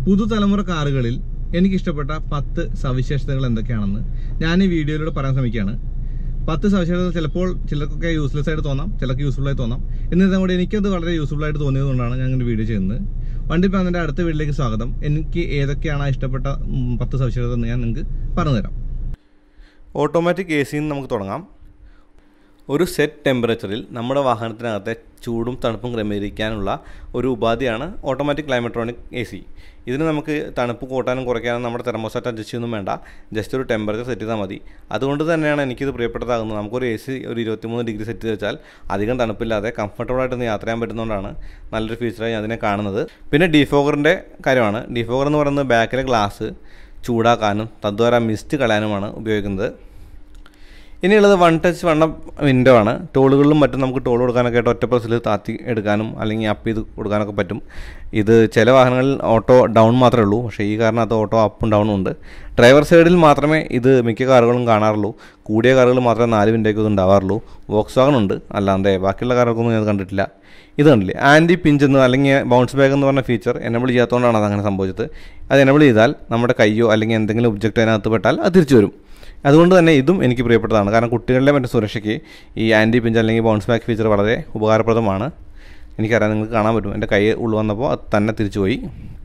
പുതുതലമുറ കാറുകളിൽ എനിക്കിഷ്ടപ്പെട്ട പത്ത് സവിശേഷതകൾ എന്തൊക്കെയാണെന്ന് ഞാൻ ഈ വീഡിയോയിലൂടെ പറയാൻ ശ്രമിക്കുകയാണ് പത്ത് സവിശേഷതകൾ ചിലപ്പോൾ ചിലർക്കൊക്കെ യൂസ്ലെസ് ആയിട്ട് തോന്നാം ചിലർക്ക് യൂസ്ഫുൾ ആയി തോന്നാം എന്നിരുന്നാൽ കൂടി എനിക്കത് വളരെ യൂസ്ഫുൾ ആയിട്ട് തോന്നിയതുകൊണ്ടാണ് ഞാൻ ഇങ്ങനെ വീഡിയോ ചെയ്യുന്നത് വണ്ടി പറഞ്ഞതിൻ്റെ അടുത്ത വീട്ടിലേക്ക് സ്വാഗതം എനിക്ക് ഏതൊക്കെയാണ് ആ ഇഷ്ടപ്പെട്ട ഉം, പത്ത് സവിശേഷത എന്ന് ഞാൻ നിങ്ങൾക്ക് പറഞ്ഞുതരാം ഓട്ടോമാറ്റിക് എ സിന്ന് നമുക്ക് തുടങ്ങാം ഒരു സെറ്റ് ടെമ്പറേച്ചറിൽ നമ്മുടെ വാഹനത്തിനകത്തെ ചൂടും തണുപ്പും ക്രമീകരിക്കാനുള്ള ഒരു ഉപാധിയാണ് ഓട്ടോമാറ്റിക് ക്ലൈമട്രോണിക് എ സി ഇതിന് നമുക്ക് തണുപ്പ് കൂട്ടാനും കുറയ്ക്കാനും നമ്മുടെ തെർമോസ്റ്റാറ്റ് അഡ്ജസ്റ്റ് ചെയ്യുന്നതും വേണ്ട ജസ്റ്റ് ഒരു ടെമ്പറേച്ചർ സെറ്റ് ചെയ്താൽ മതി അതുകൊണ്ട് തന്നെയാണ് എനിക്കിത് പ്രിയപ്പെട്ടതാകുന്നത് നമുക്കൊരു എ സി ഒരു ഇരുപത്തിമൂന്ന് ഡിഗ്രി സെറ്റ് ചെയ്ത് വെച്ചാൽ അധികം തണുപ്പില്ലാതെ കംഫർട്ടബിൾ ആയിട്ടൊന്ന് യാത്ര ചെയ്യാൻ പറ്റുന്നതുകൊണ്ടാണ് നല്ലൊരു ഫീച്ചറായി അതിനെ കാണുന്നത് പിന്നെ ഡിഫോഗറിൻ്റെ കാര്യമാണ് ഡിഫോഗർ എന്ന് പറയുന്നത് ബാക്കിലെ ഗ്ലാസ് ചൂടാക്കാനും തദ്വാര മിസ്റ്റ് കളയാനുമാണ് ഉപയോഗിക്കുന്നത് ഇനിയുള്ളത് വൺ ടച്ച് വണ്ണ വിൻഡോ ആണ് ടോളുകളിലും മറ്റും നമുക്ക് ടോൾ കൊടുക്കാനൊക്കെ ആയിട്ട് ഒറ്റ പ്രസ്സിൽ താത്തി എടുക്കാനും അല്ലെങ്കിൽ അപ്പ് ചെയ്ത് കൊടുക്കാനൊക്കെ പറ്റും ഇത് ചില വാഹനങ്ങളിൽ ഓട്ടോ ഡൗൺ മാത്രമേ ഉള്ളൂ പക്ഷേ ഈ കാരണത്ത് ഓട്ടോ അപ്പും ഡൗണും ഉണ്ട് ഡ്രൈവർ സൈഡിൽ മാത്രമേ ഇത് മിക്ക കാറുകളും കാണാറുള്ളൂ കൂടിയ കാറുകൾ മാത്രമേ നാല് വിൻഡോയ്ക്ക് ഉണ്ടാവാറുള്ളൂ വോക്സ് വാഗൺ ഉണ്ട് അല്ലാതെ ബാക്കിയുള്ള കാറുകൾക്കൊന്നും ഞാൻ കണ്ടിട്ടില്ല ഇത് കണ്ടില്ലേ ആൻറ്റി പിഞ്ച് എന്ന് അല്ലെങ്കിൽ ബൗൺസ് ബാഗ് എന്ന് പറഞ്ഞ ഫീച്ചർ എനബിൾ ചെയ്യാത്തതുകൊണ്ടാണ് അതങ്ങനെ സംഭവിച്ചത് അത് എനബിൾ ചെയ്താൽ നമ്മുടെ കയ്യോ അല്ലെങ്കിൽ എന്തെങ്കിലും ഒബ്ജക്റ്റ് അതിനകത്ത് പെട്ടാൽ അത് തിരിച്ചു വരും അതുകൊണ്ട് തന്നെ ഇതും എനിക്ക് പ്രിയപ്പെട്ടതാണ് കാരണം കുട്ടികളുടെ മറ്റു സുരക്ഷയ്ക്ക് ഈ ആൻറ്റി പിഞ്ച് അല്ലെങ്കിൽ ബൗൺസ് ബാക്ക് ഫീച്ചർ വളരെ ഉപകാരപ്രദമാണ് എനിക്കറിയാം നിങ്ങൾക്ക് കാണാൻ പറ്റും എൻ്റെ കൈ ഉള്ളു വന്നപ്പോൾ അത് തന്നെ തിരിച്ചു പോയി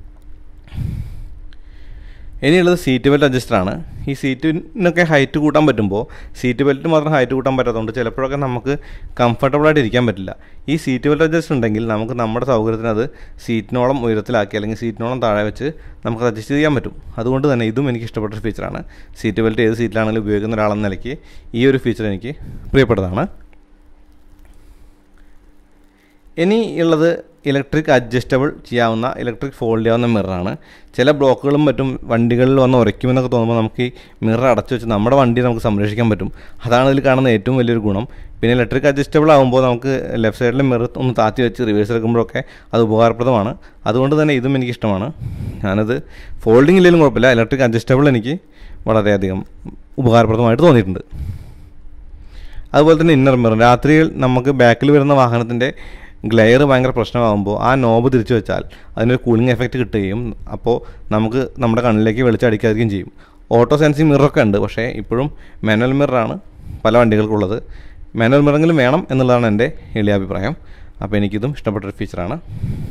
ഇനിയുള്ളത് സീറ്റ് ബെൽറ്റ് അഡ്ജസ്റ്ററാണ് ഈ സീറ്റിനൊക്കെ ഹൈറ്റ് കൂട്ടാൻ പറ്റുമ്പോൾ സീറ്റ് ബെൽറ്റ് മാത്രം ഹൈറ്റ് കൂട്ടാൻ പറ്റാത്തതുകൊണ്ട് ചിലപ്പോഴൊക്കെ നമുക്ക് കംഫർട്ടബിളായിട്ട് ഇരിക്കാൻ പറ്റില്ല ഈ സീറ്റ് ബെൽറ്റ് അഡ്ജസ്റ്റ് ഉണ്ടെങ്കിൽ നമുക്ക് നമ്മുടെ സൗകര്യത്തിന് അത് സീറ്റിനോളം ഉയരത്തിലാക്കി അല്ലെങ്കിൽ സീറ്റിനോളം താഴെ വെച്ച് നമുക്ക് അഡ്ജസ്റ്റ് ചെയ്യാൻ പറ്റും അതുകൊണ്ട് തന്നെ ഇതും എനിക്ക് ഇഷ്ടപ്പെട്ട ഒരു ഫീച്ചറാണ് സീറ്റ് ബെൽറ്റ് ഏത് സീറ്റിലാണെങ്കിലും ഉപയോഗിക്കുന്ന ഒരാളെന്ന നിലയ്ക്ക് ഈ ഒരു ഫീച്ചർ എനിക്ക് പ്രിയപ്പെട്ടതാണ് ഇനി ഉള്ളത് ഇലക്ട്രിക് അഡ്ജസ്റ്റബിൾ ചെയ്യാവുന്ന ഇലക്ട്രിക് ഫോൾഡ് ചെയ്യാവുന്ന മിററാണ് ചില ബ്ലോക്കുകളും മറ്റും വണ്ടികളിൽ വന്ന് ഉരയ്ക്കുമെന്നൊക്കെ തോന്നുമ്പോൾ നമുക്ക് ഈ മിറർ അടച്ചു വെച്ച് നമ്മുടെ വണ്ടി നമുക്ക് സംരക്ഷിക്കാൻ പറ്റും അതാണ് ഇതിൽ കാണുന്ന ഏറ്റവും വലിയൊരു ഗുണം പിന്നെ ഇലക്ട്രിക് അഡ്ജസ്റ്റബിൾ ആകുമ്പോൾ നമുക്ക് ലെഫ്റ്റ് സൈഡിലെ മിറർ ഒന്ന് താത്തി വെച്ച് റിവേഴ്സ് എടുക്കുമ്പോഴൊക്കെ അത് ഉപകാരപ്രദമാണ് അതുകൊണ്ട് തന്നെ ഇതും എനിക്കിഷ്ടമാണ് ഞാനത് ഫോൾഡിംഗ് ഇല്ലെങ്കിലും കുഴപ്പമില്ല ഇലക്ട്രിക് അഡ്ജസ്റ്റബിൾ എനിക്ക് വളരെയധികം ഉപകാരപ്രദമായിട്ട് തോന്നിയിട്ടുണ്ട് അതുപോലെ തന്നെ ഇന്നർ മിറർ രാത്രിയിൽ നമുക്ക് ബാക്കിൽ വരുന്ന വാഹനത്തിൻ്റെ ഗ്ലെയർ ഭയങ്കര പ്രശ്നമാകുമ്പോൾ ആ നോബ് തിരിച്ചു വെച്ചാൽ അതിനൊരു കൂളിംഗ് എഫക്റ്റ് കിട്ടുകയും അപ്പോൾ നമുക്ക് നമ്മുടെ കണ്ണിലേക്ക് വെളിച്ചം അടിക്കാതിരിക്കുകയും ചെയ്യും ഓട്ടോ സെൻസിങ് മിററൊക്കെ ഉണ്ട് പക്ഷേ ഇപ്പോഴും മാനുവൽ മിററാണ് പല വണ്ടികൾക്കുള്ളത് മാനുവൽ മിററെങ്കിലും വേണം എന്നുള്ളതാണ് എൻ്റെ എളിയ അഭിപ്രായം അപ്പോൾ എനിക്കിതും ഇഷ്ടപ്പെട്ടൊരു ഫീച്ചറാണ്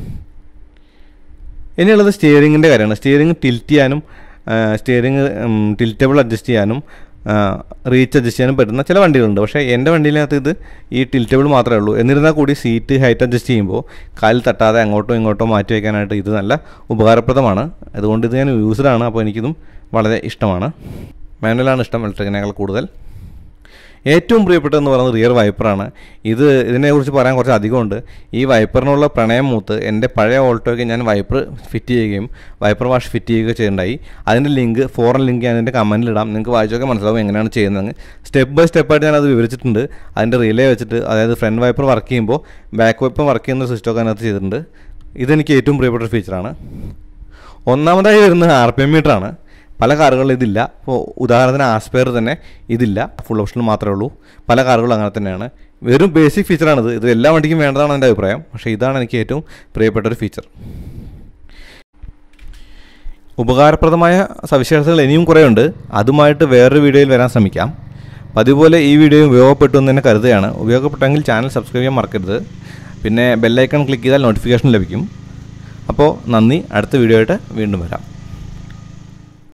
ഇനിയുള്ളത് സ്റ്റിയറിങ്ങിൻ്റെ കാര്യമാണ് സ്റ്റിയറിംഗ് ടിൽറ്റ് ചെയ്യാനും സ്റ്റിയറിംഗ് ടിൽറ്റബിൾ അഡ്ജസ്റ്റ് ചെയ്യാനും റീച്ച് അഡ്ജസ്റ്റ് ചെയ്യാനും പറ്റുന്ന ചില വണ്ടികളുണ്ട് പക്ഷേ എൻ്റെ വണ്ടിയിനകത്ത് ഇത് ഈ ടിൽറ്റബിൾ മാത്രമേ ഉള്ളൂ എന്നിരുന്നാൽ കൂടി സീറ്റ് ഹൈറ്റ് അഡ്ജസ്റ്റ് ചെയ്യുമ്പോൾ കാലിൽ തട്ടാതെ അങ്ങോട്ടോ ഇങ്ങോട്ടോ മാറ്റി വയ്ക്കാനായിട്ട് ഇത് നല്ല ഉപകാരപ്രദമാണ് അതുകൊണ്ട് ഇത് ഞാൻ യൂസ്ഡാണ് അപ്പോൾ എനിക്കിതും വളരെ ഇഷ്ടമാണ് മാനുവലാണ് ഇഷ്ടം ഇലക്ട്രിക്കിനേക്കാൾ കൂടുതൽ ഏറ്റവും പ്രിയപ്പെട്ടതെന്ന് പറയുന്നത് റിയർ വൈപ്പറാണ് ഇത് ഇതിനെക്കുറിച്ച് പറയാൻ കുറച്ച് അധികമുണ്ട് ഈ വൈപ്പറിനുള്ള പ്രണയം മൂത്ത് എൻ്റെ പഴയ ഓൾട്ടോയ്ക്ക് ഞാൻ വൈപ്പർ ഫിറ്റ് ചെയ്യുകയും വൈപ്പർ വാഷ് ഫിറ്റ് ചെയ്യുകയോ ചെയ്യുണ്ടായി അതിൻ്റെ ലിങ്ക് ഫോറൻ ലിങ്ക് ഞാൻ എൻ്റെ കമൻറ്റിൽ ഇടാം നിങ്ങൾക്ക് വായിച്ചൊക്കെ മനസ്സിലാവും എങ്ങനെയാണ് ചെയ്യുന്നത് സ്റ്റെപ്പ് ബൈ സ്റ്റെപ്പായിട്ട് ഞാനത് വിവരിച്ചിട്ടുണ്ട് അതിൻ്റെ റിലേ വെച്ചിട്ട് അതായത് ഫ്രണ്ട് വൈപ്പർ വർക്ക് ചെയ്യുമ്പോൾ ബാക്ക് വൈപ്പർ വർക്ക് ചെയ്യുന്ന സിസ്റ്റമൊക്കെ അതിനകത്ത് ചെയ്തിട്ടുണ്ട് ഇതെനിക്ക് ഏറ്റവും പ്രിയപ്പെട്ട ഒരു ഫീച്ചറാണ് ഒന്നാമതായി വരുന്നത് ആർ പി എം മീറ്ററാണ് പല കാറുകളിലും ഇതില്ല ഇപ്പോൾ ഉദാഹരണത്തിന് ആസ്പെയർ തന്നെ ഇതില്ല ഫുൾ ഓപ്ഷനിൽ മാത്രമേ ഉള്ളൂ പല കാറുകളും അങ്ങനെ തന്നെയാണ് വെറും ബേസിക് ഫീച്ചറാണിത് ഇത് എല്ലാ വണ്ടിക്കും വേണ്ടതാണ് എൻ്റെ അഭിപ്രായം പക്ഷേ ഇതാണ് എനിക്ക് ഏറ്റവും പ്രിയപ്പെട്ട ഒരു ഫീച്ചർ ഉപകാരപ്രദമായ സവിശേഷതകൾ ഇനിയും കുറേ ഉണ്ട് അതുമായിട്ട് വേറൊരു വീഡിയോയിൽ വരാൻ ശ്രമിക്കാം അതുപോലെ ഈ വീഡിയോ ഉപയോഗപ്പെട്ടു എന്ന് തന്നെ കരുതുകയാണ് ഉപയോഗപ്പെട്ടെങ്കിൽ ചാനൽ സബ്സ്ക്രൈബ് ചെയ്യാൻ മറക്കരുത് പിന്നെ ബെല്ലൈക്കൺ ക്ലിക്ക് ചെയ്താൽ നോട്ടിഫിക്കേഷൻ ലഭിക്കും അപ്പോൾ നന്ദി അടുത്ത വീഡിയോ ആയിട്ട് വീണ്ടും വരാം